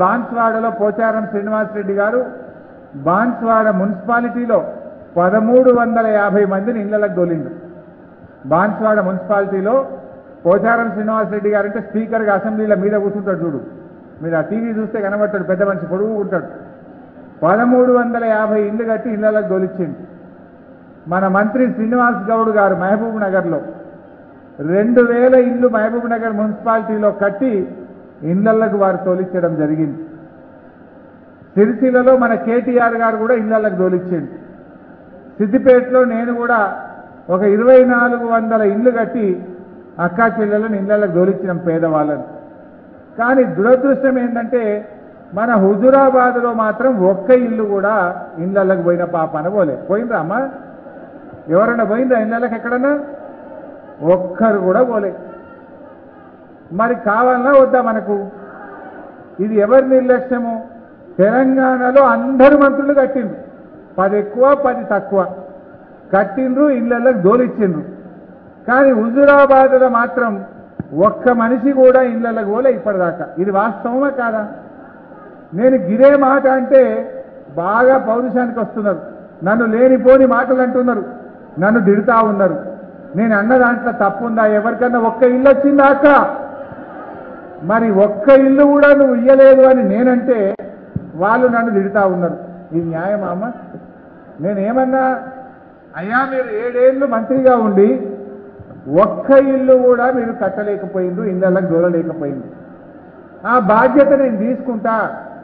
బాన్స్వాడలో పోచారం శ్రీనివాసరెడ్డి గారు బాన్స్వాడ మున్సిపాలిటీలో పదమూడు వందల యాభై మందిని ఇళ్లకు దొలిండు బాన్స్వాడ మున్సిపాలిటీలో పోచారం శ్రీనివాసరెడ్డి గారు అంటే స్పీకర్గా అసెంబ్లీల మీద కూర్చుంటాడు చూడు మీరు ఆ టీవీ చూస్తే కనబడతాడు పెద్ద మనిషి పొడుగు ఉంటాడు పదమూడు వందల యాభై ఇళ్ళు కట్టి ఇళ్లకు దొలిచ్చింది మన మంత్రి శ్రీనివాస్ గౌడ్ గారు మహబూబ్ నగర్లో రెండు వేల ఇళ్ళు మహబూబ్ నగర్ మున్సిపాలిటీలో కట్టి ఇళ్లకు వారు తోలిచ్చడం జరిగింది సిరిసిల్లలో మన కేటీఆర్ గారు కూడా ఇళ్లకు తోలిచ్చింది సిద్దిపేటలో నేను కూడా ఒక ఇరవై నాలుగు వందల ఇళ్ళు కట్టి అక్కా చెల్లెలను ఇళ్లకు దోలిచ్చినాం పేదవాళ్ళని కానీ దురదృష్టం ఏంటంటే మన హుజురాబాద్లో మాత్రం ఒక్క ఇల్లు కూడా ఇళ్లకు పోయిన పాపన పోలే పోయిండ్రా అమ్మా ఎవరన్నా పోయిండ్రా ఇళ్లకు ఎక్కడన్నా ఒక్కరు కూడా పోలే మరి కావాలన్నా వద్దా మనకు ఇది ఎవరి నిర్లక్ష్యము తెలంగాణలో అందరు మంత్రులు కట్టిండ్రు పది ఎక్కువ పది తక్కువ కట్టిండ్రు ఇళ్లకు దోలిచ్చిండ్రు కానీ హుజురాబాద్లో మాత్రం ఒక్క మనిషి కూడా ఇళ్లకు పోలే ఇప్పటిదాకా ఇది వాస్తవమా కాదా నేను గిరే మాట అంటే బాగా పౌరుషానికి వస్తున్నారు నన్ను లేనిపోని మాటలు అంటున్నారు నన్ను తిడుతా ఉన్నారు నేను అన్న దాంట్లో తప్పుందా ఎవరికన్నా ఒక్క ఇల్లు వచ్చిందా అక్క మరి ఒక్క ఇల్లు కూడా నువ్వు ఇయ్యలేదు అని నేనంటే వాళ్ళు నన్ను తిడుతా ఉన్నారు ఇది న్యాయమా అమ్మ నేనేమన్నా అయ్యా మీరు ఏడేళ్ళు మంత్రిగా ఉండి ఒక్క ఇల్లు కూడా మీరు కట్టలేకపోయిండ్రు ఇళ్ళకి దూరలేకపోయింది ఆ బాధ్యత నేను తీసుకుంటా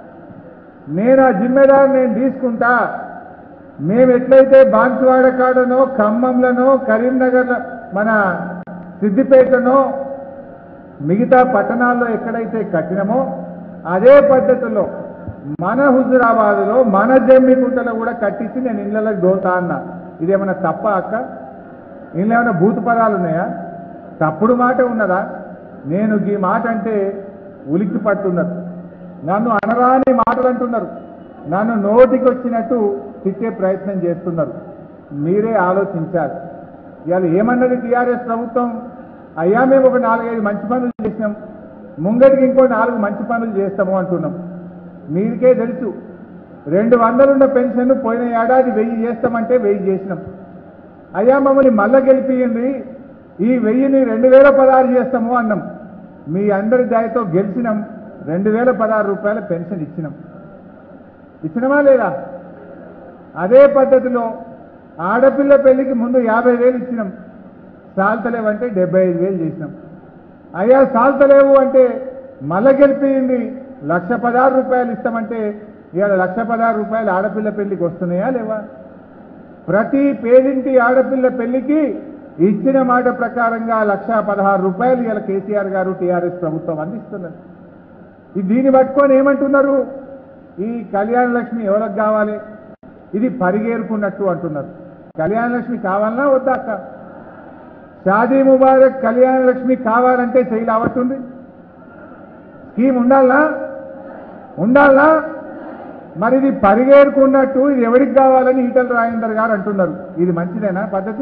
నేను ఆ జిమ్మెదారు నేను తీసుకుంటా మేము ఎట్లయితే బాన్సువాడ కాడనో ఖమ్మంలోనో కరీంనగర్లో మన సిద్దిపేటనో మిగతా పట్టణాల్లో ఎక్కడైతే కట్టినమో అదే పద్ధతిలో మన హుజురాబాద్లో మన జమ్మికుంటలో కూడా కట్టించి నేను ఇళ్ళకి దోతా అన్నా ఇదేమన్నా తప్ప అక్క ఇంట్లో ఏమైనా భూత పదాలు ఉన్నాయా తప్పుడు మాట ఉన్నదా నేను ఈ మాట అంటే ఉలిక్కి పట్టున్నారు నన్ను అనరాని మాటలు అంటున్నారు నన్ను నోటికి వచ్చినట్టు తిట్టే ప్రయత్నం చేస్తున్నారు మీరే ఆలోచించాలి ఇవాళ ఏమన్నది టీఆర్ఎస్ ప్రభుత్వం అయ్యా మేము ఒక నాలుగైదు మంచి పనులు చేసినాం ముంగటికి ఇంకో నాలుగు మంచి పనులు చేస్తాము అంటున్నాం మీరికే తెలుసు రెండు వందలున్న పెన్షన్ పోయిన ఏడాది వెయ్యి చేస్తామంటే వెయ్యి చేసినాం అయ్యా మమ్మల్ని మళ్ళా గెలిపియండి ఈ వెయ్యిని రెండు వేల పదహారు చేస్తాము అన్నాం మీ అందరి దయతో గెలిచినాం రెండు వేల పదహారు రూపాయల పెన్షన్ ఇచ్చినాం ఇచ్చినమా లేదా అదే పద్ధతిలో ఆడపిల్ల పెళ్లికి ముందు యాభై వేలు ఇచ్చినాం సాల్తలేవంటే డెబ్బై ఐదు వేలు చేసినాం అయ్యా సాల్తలేవు అంటే మళ్ళా గెలిపింది లక్ష పదహారు రూపాయలు ఇస్తామంటే ఇవాళ లక్ష పదహారు రూపాయలు ఆడపిల్ల పెళ్లికి వస్తున్నాయా లేవా ప్రతి పేదింటి ఆడపిల్ల పెళ్లికి ఇచ్చిన మాట ప్రకారంగా లక్ష పదహారు రూపాయలు ఇవాళ కేసీఆర్ గారు టీఆర్ఎస్ ప్రభుత్వం అందిస్తున్నారు ఇది దీన్ని పట్టుకొని ఏమంటున్నారు ఈ కళ్యాణ లక్ష్మి ఎవరికి కావాలి ఇది పరిగేరుకున్నట్టు అంటున్నారు కళ్యాణ లక్ష్మి కావాలన్నా వద్దా అక్క షాదీ ముబారక్ కళ్యాణ లక్ష్మి కావాలంటే చేయలేవట్టుంది స్కీమ్ ఉండాలనా ఉండాలనా మరి ఇది పరిగేరుకున్నట్టు ఇది ఎవరికి కావాలని ఈటల రాజేందర్ గారు అంటున్నారు ఇది మంచిదేనా పద్ధతి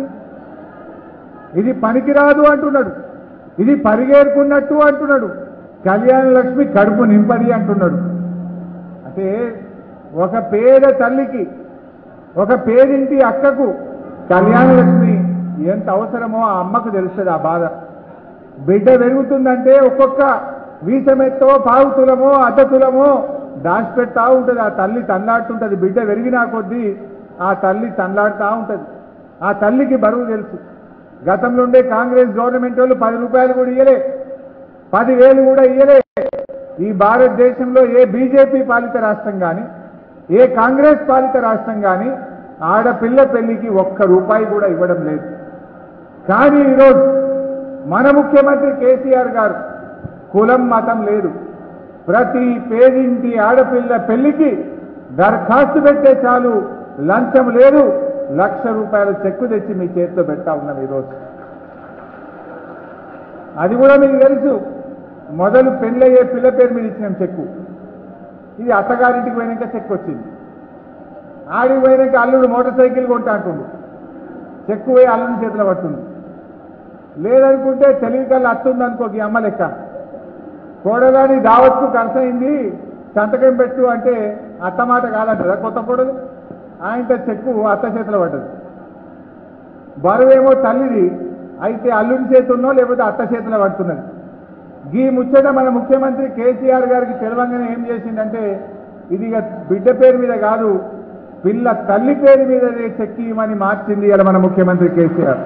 ఇది పనికిరాదు అంటున్నాడు ఇది పరిగేరుకున్నట్టు అంటున్నాడు కళ్యాణ లక్ష్మి కడుపు నింపది అంటున్నాడు అంటే ఒక పేద తల్లికి ఒక పేదింటి అక్కకు కళ్యాణ లక్ష్మి ఎంత అవసరమో ఆ అమ్మకు తెలుస్తుంది ఆ బాధ బిడ్డ పెరుగుతుందంటే ఒక్కొక్క వీసమెత్తో పావుతులమో అద్దతులమో దాచిపెడతా ఉంటుంది ఆ తల్లి తన్లాడుతుంటది బిడ్డ పెరిగినా కొద్దీ ఆ తల్లి తన్లాడుతూ ఉంటుంది ఆ తల్లికి బరువు తెలుసు గతంలో ఉండే కాంగ్రెస్ గవర్నమెంట్ వాళ్ళు పది రూపాయలు కూడా ఇయ్యలే పదివేలు కూడా ఇయ్యలే ఈ భారతదేశంలో ఏ బీజేపీ పాలిత రాష్ట్రం కానీ ఏ కాంగ్రెస్ పాలిత రాష్ట్రం కానీ ఆడపిల్ల పెళ్లికి ఒక్క రూపాయి కూడా ఇవ్వడం లేదు కానీ ఈరోజు మన ముఖ్యమంత్రి కేసీఆర్ గారు కులం మతం లేదు ప్రతి పేదింటి ఆడపిల్ల పెళ్లికి దరఖాస్తు పెట్టే చాలు లంచం లేదు లక్ష రూపాయల చెక్కు తెచ్చి మీ చేతిలో పెడతా ఉన్నాం ఈరోజు అది కూడా మీకు తెలుసు మొదలు పెళ్ళయ్యే పిల్ల పేరు మీద ఇచ్చినాం చెక్కు ఇది అత్తగారింటికి పోయినాక చెక్ వచ్చింది ఆడికి పోయినాక అల్లుడు మోటార్ సైకిల్ కొంటా అంటుండు చెక్కు పోయి అల్లుని చేతిలో పట్టుంది లేదనుకుంటే తెలివికల్లా అత్తుంది అనుకో ఈ అమ్మ లెక్క కోడలాని దావత్కు ఖర్చయింది సంతకం పెట్టు అంటే అత్త మాట కాదంటారా కొత్త పొడలు ఆయనతో చెక్కు అత్త చేతిలో పడ్డది బరువేమో తల్లిది అయితే అల్లుడి చేతుల్లో లేకపోతే అత్త చేతిలో పడుతున్నది గీ ముచ్చట మన ముఖ్యమంత్రి కేసీఆర్ గారికి తెలవంగానే ఏం చేసిందంటే ఇది ఇక బిడ్డ పేరు మీద కాదు పిల్ల తల్లి పేరు మీద చెక్కి ఇవ్వమని మార్చింది ఇలా మన ముఖ్యమంత్రి కేసీఆర్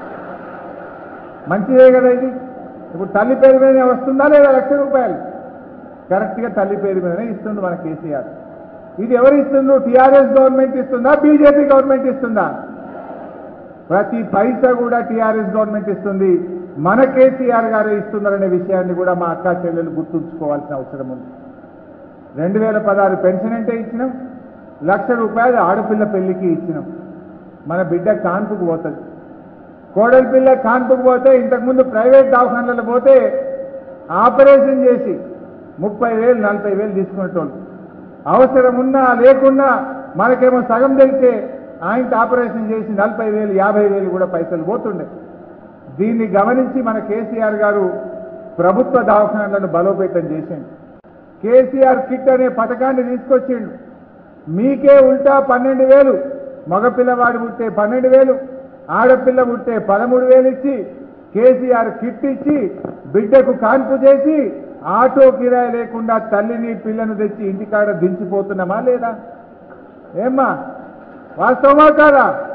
మంచిదే కదా ఇది ఇప్పుడు తల్లి పేరు మీదనే వస్తుందా లేదా లక్ష రూపాయలు కరెక్ట్గా తల్లి పేరు మీదనే ఇస్తుండు మన కేసీఆర్ ఇది ఎవరు ఇస్తుండ్రు టీఆర్ఎస్ గవర్నమెంట్ ఇస్తుందా బీజేపీ గవర్నమెంట్ ఇస్తుందా ప్రతి పైసా కూడా టీఆర్ఎస్ గవర్నమెంట్ ఇస్తుంది మన కేసీఆర్ గారే ఇస్తున్నారనే విషయాన్ని కూడా మా అక్కా చెల్లెలు గుర్తుంచుకోవాల్సిన అవసరం ఉంది రెండు వేల పదహారు పెన్షన్ అంటే ఇచ్చినాం లక్ష రూపాయలు ఆడపిల్ల పెళ్లికి ఇచ్చినాం మన బిడ్డ కాన్పుకు పోతుంది కోడలి పిల్ల కాన్పుకు పోతే ఇంతకుముందు ప్రైవేట్ దవాఖానలకు పోతే ఆపరేషన్ చేసి ముప్పై వేలు నలభై వేలు తీసుకునేటోళ్ళు అవసరం ఉన్నా లేకున్నా మనకేమో సగం తెలిసే ఆయనతో ఆపరేషన్ చేసి నలభై వేలు యాభై వేలు కూడా పైసలు పోతుండే దీన్ని గమనించి మన కేసీఆర్ గారు ప్రభుత్వ దవాఖానాలను బలోపేతం చేసిండు కేసీఆర్ కిట్ అనే పథకాన్ని తీసుకొచ్చిండు మీకే ఉల్టా పన్నెండు వేలు మగపిల్లవాడు పుట్టే పన్నెండు వేలు ఆడపిల్ల పుట్టే పదమూడు వేలు ఇచ్చి కేసీఆర్ కిట్ ఇచ్చి బిడ్డకు కాన్పు చేసి ఆటో కిరాయి లేకుండా తల్లిని పిల్లను తెచ్చి ఇంటికాడ దించిపోతున్నామా లేదా ఏమ్మా వాస్తవమా కాదా